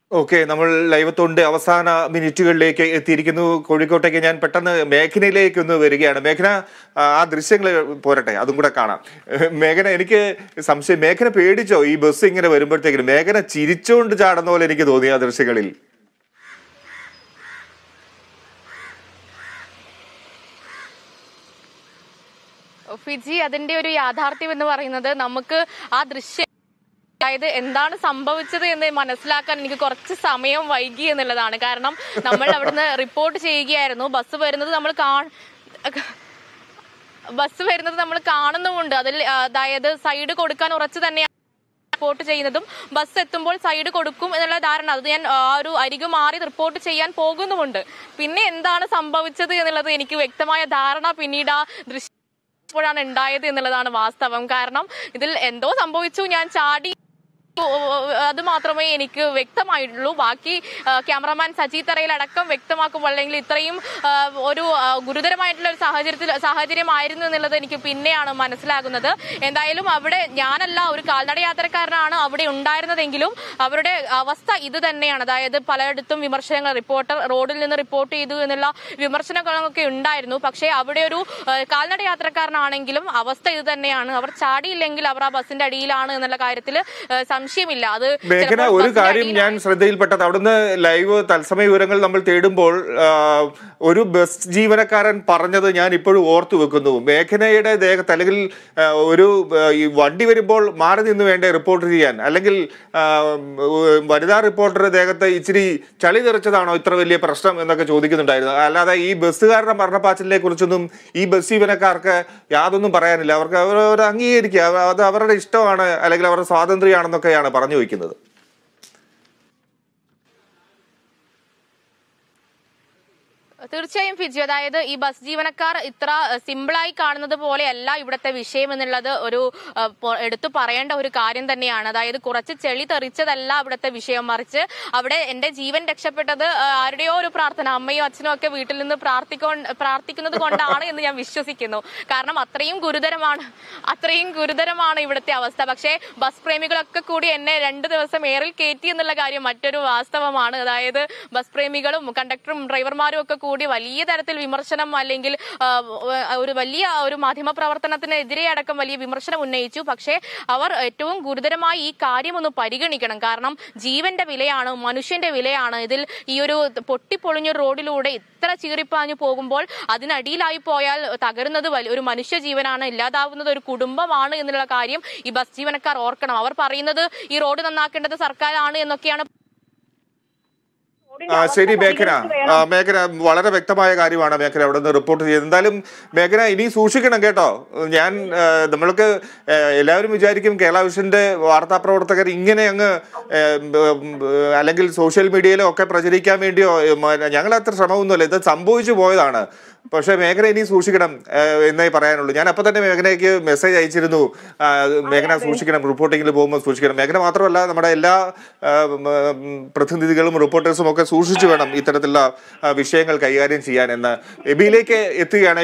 okay നമ്മൾ ലൈവത്തോണ്ട് അവസാന മിനിറ്റുകളിലേക്ക് എത്തിയിരിക്കുന്നു കോഴിക്കോട്ടേക്ക് ഞാൻ പെട്ടെന്ന് മേഘനയിലേക്ക് ഒന്ന് വരികയാണ് മേഘന ആ ആ ദൃശ്യങ്ങൾ പോരട്ടെ അതും കൂടെ കാണാം മേഘന എനിക്ക് സംശയം മേഘന പേടിച്ചോ ഈ ബസ് ഇങ്ങനെ വരുമ്പോഴത്തേക്കിനും മേഘന ചിരിച്ചുകൊണ്ട് ചാടുന്ന പോലെ എനിക്ക് തോന്നി ആ ദൃശ്യങ്ങളിൽ ഫിജി അതിന്റെ ഒരു യാഥാർത്ഥ്യം എന്ന് പറയുന്നത് നമുക്ക് ആ ദൃശ്യം അതായത് എന്താണ് സംഭവിച്ചത് എന്ന് മനസ്സിലാക്കാൻ എനിക്ക് കുറച്ച് സമയം വൈകി എന്നുള്ളതാണ് കാരണം നമ്മൾ അവിടുന്ന് റിപ്പോർട്ട് ചെയ്യുകയായിരുന്നു ബസ് വരുന്നത് നമ്മൾ കാ ബസ് വരുന്നത് നമ്മൾ കാണുന്നുമുണ്ട് അതിൽ ആ, അതായത് സൈഡ് കൊടുക്കാൻ ഉറച്ചു തന്നെയാണ് റിപ്പോർട്ട് ചെയ്യുന്നതും ബസ് എത്തുമ്പോൾ സൈഡ് കൊടുക്കും എന്നുള്ള ധാരണ അത് ഞാൻ ആ ഒരു അരികു മാറി റിപ്പോർട്ട് ചെയ്യാൻ പോകുന്നുമുണ്ട് പിന്നെ എന്താണ് സംഭവിച്ചത് എന്നുള്ളത് എനിക്ക് വ്യക്തമായ ധാരണ പിന്നീട് ആ ദൃശ്യം ാണ് ഉണ്ടായത് എന്നുള്ളതാണ് വാസ്തവം കാരണം ഇതിൽ എന്തോ സംഭവിച്ചു ഞാൻ ചാടി അത് മാത്രമേ എനിക്ക് വ്യക്തമായിട്ടുള്ളൂ ബാക്കി ആ, ക്യാമറമാൻ സജി തറയിൽ അടക്കം വ്യക്തമാക്കുമ്പോൾ അല്ലെങ്കിൽ ഇത്രയും ആ, ഒരു ആ, ഗുരുതരമായിട്ടുള്ള ഒരു സാഹചര്യത്തിൽ സാഹചര്യമായിരുന്നു എന്നുള്ളത് എനിക്ക് പിന്നെയാണ് മനസ്സിലാകുന്നത് എന്തായാലും അവിടെ ഞാനല്ല ഒരു കാൽനട യാത്രക്കാരനാണ് അവിടെ ഉണ്ടായിരുന്നതെങ്കിലും അവരുടെ അവസ്ഥ ഇത് തന്നെയാണ് അതായത് പലയിടത്തും വിമർശനങ്ങൾ റിപ്പോർട്ടർ റോഡിൽ നിന്ന് റിപ്പോർട്ട് ചെയ്തു എന്നുള്ള വിമർശനങ്ങളൊക്കെ ഉണ്ടായിരുന്നു പക്ഷേ അവിടെ ഒരു ആ, കാൽനട യാത്രക്കാരനാണെങ്കിലും അവസ്ഥ ഇത് തന്നെയാണ് അവർ ചാടിയില്ലെങ്കിൽ അവർ ആ ബസിന്റെ അടിയിലാണ് എന്നുള്ള കാര്യത്തിൽ സംശയമില്ല അത് മേഘന ചിലപ്പോൾ ഒരു ബസിന്റെ കാര്യം അടിയിൽ ഞാൻ ശ്രദ്ധയിൽപ്പെട്ടത് അവിടുന്ന് ലൈവ് തത്സമയ വിവരങ്ങൾ നമ്മൾ തേടുമ്പോൾ ആ, ഒരു ബസ് ജീവനക്കാരൻ പറഞ്ഞത് ഞാൻ ഇപ്പോഴും ഓർത്തു വെക്കുന്നു മേഘനയുടെ ദേഹത്ത് അല്ലെങ്കിൽ ആ, ഒരു ആ, ഈ വണ്ടി വരുമ്പോൾ മാറി നിന്ന് വേണ്ടേ റിപ്പോർട്ട് ചെയ്യാൻ അല്ലെങ്കിൽ ആ, വനിതാ റിപ്പോർട്ടറുടെ ദേഹത്ത് ഇച്ചിരി ചളി തെറിച്ചതാണോ ഇത്ര വലിയ പ്രശ്നം എന്നൊക്കെ ചോദിക്കുന്നുണ്ടായിരുന്നു അല്ലാതെ ഈ ബസ്സുകാരുടെ മരണപ്പാച്ചിലിനെ കുറിച്ചൊന്നും ഈ ബസ് ജീവനക്കാർക്ക് യാതൊന്നും പറയാനില്ല അവർക്ക് അവർ അവർ അംഗീകരിക്കുക അവ- അത് അവരുടെ ഇഷ്ടമാണ് അല്ലെങ്കിൽ അവരുടെ സ്വാതന്ത്ര്യമാണെന്നൊക്കെയാണ് പറഞ്ഞു വയ്ക്കുന്നത് തീർച്ചയായും ഫിജി അതായത് ഈ ബസ് ജീവനക്കാർ ഇത്ര സിമ്പിളായി കാണുന്നത് പോലെയല്ല ഇവിടുത്തെ വിഷയം എന്നുള്ളത് ഒരു അഹ്, പൊ- എടുത്തു പറയേണ്ട ഒരു കാര്യം തന്നെയാണ് അതായത് കുറച്ച് ചെളി തെറിച്ചതല്ല ഇവിടുത്തെ വിഷയം മറിച്ച് അവിടെ എന്റെ ജീവൻ രക്ഷപ്പെട്ടത് അഹ്, ആരുടെയോ ഒരു പ്രാർത്ഥന അമ്മയും അച്ഛനും ഒക്കെ വീട്ടിൽ നിന്ന് പ്രാർത്ഥിക്കോ പ്രാർത്ഥിക്കുന്നത് കൊണ്ടാണ് എന്ന് ഞാൻ വിശ്വസിക്കുന്നു കാരണം അത്രയും ഗുരുതരമാണ് അത്രയും ഗുരുതരമാണ് ഇവിടുത്തെ അവസ്ഥ പക്ഷേ ബസ് പ്രേമികളൊക്കെ കൂടി എന്നെ രണ്ട് ദിവസം ഏറിൽ കയറ്റി എന്നുള്ള കാര്യം മറ്റൊരു വാസ്തവമാണ് അതായത് ബസ് പ്രേമികളും കണ്ടക്ടറും ഡ്രൈവർമാരും ഒക്കെ കൂടി വലിയ തരത്തിൽ വിമർശനം അല്ലെങ്കിൽ ആ, ഒരു വലിയ ഒരു മാധ്യമ പ്രവർത്തനത്തിനെതിരെ അടക്കം വലിയ വിമർശനം ഉന്നയിച്ചു പക്ഷേ അവർ ഏറ്റവും ഗുരുതരമായി ഈ കാര്യം ഒന്ന് പരിഗണിക്കണം കാരണം ജീവന്റെ വിലയാണ് മനുഷ്യന്റെ വിലയാണ് ഇതിൽ ഈ ഒരു പൊട്ടിപ്പൊളിഞ്ഞ റോഡിലൂടെ ഇത്ര ചീറിപ്പാഞ്ഞു പോകുമ്പോൾ അതിനടിയിലായി പോയാൽ തകരുന്നത് വലി- ഒരു മനുഷ്യ ജീവനാണ് ഇല്ലാതാവുന്നത് ഒരു കുടുംബമാണ് എന്നുള്ള കാര്യം ഈ ബസ് ജീവനക്കാർ ഓർക്കണം അവർ പറയുന്നത് ഈ റോഡ് നന്നാക്കേണ്ടത് സർക്കാരാണ് എന്നൊക്കെയാണ് ആ ശരി മേഘന ആ, മേഘന വളരെ വ്യക്തമായ കാര്യമാണ് മേഘന അവിടെ നിന്ന് റിപ്പോർട്ട് ചെയ്തത് എന്തായാലും മേഘന ഇനി സൂക്ഷിക്കണം കേട്ടോ ഞാൻ ആ, നമ്മൾക്ക് ആ, എല്ലാവരും വിചാരിക്കും കേരള വിഷന്റെ വാർത്താ പ്രവർത്തകർ ഇങ്ങനെ അങ്ങ് ആ, ഉം, അല്ലെങ്കിൽ സോഷ്യൽ മീഡിയയിലോ ഒക്കെ പ്രചരിക്കാൻ വേണ്ടിയോ ഞങ്ങൾ അത്ര ശ്രമമൊന്നുമില്ല ഇത് സംഭവിച്ചു പോയതാണ് പക്ഷേ മേഘന ഇനി സൂക്ഷിക്കണം ആ, എന്നേ പറയാനുള്ളൂ ഞാൻ അപ്പൊ തന്നെ മേഘനയ്ക്ക് മെസ്സേജ് അയച്ചിരുന്നു ആ, മേഘന സൂക്ഷിക്കണം റിപ്പോർട്ടിങ്ങിൽ പോകുമ്പോൾ സൂക്ഷിക്കണം മേഘന മാത്രമല്ല നമ്മുടെ എല്ലാ ആ, ഉം, ഉം, പ്രതിനിധികളും റിപ്പോർട്ടേഴ്സും ഒക്കെ സൂക്ഷിച്ചു വേണം ഇത്തരത്തിലുള്ള ആ, വിഷയങ്ങൾ കൈകാര്യം ചെയ്യാൻ എന്ന് എബിയിലേക്ക് എത്തുകയാണ്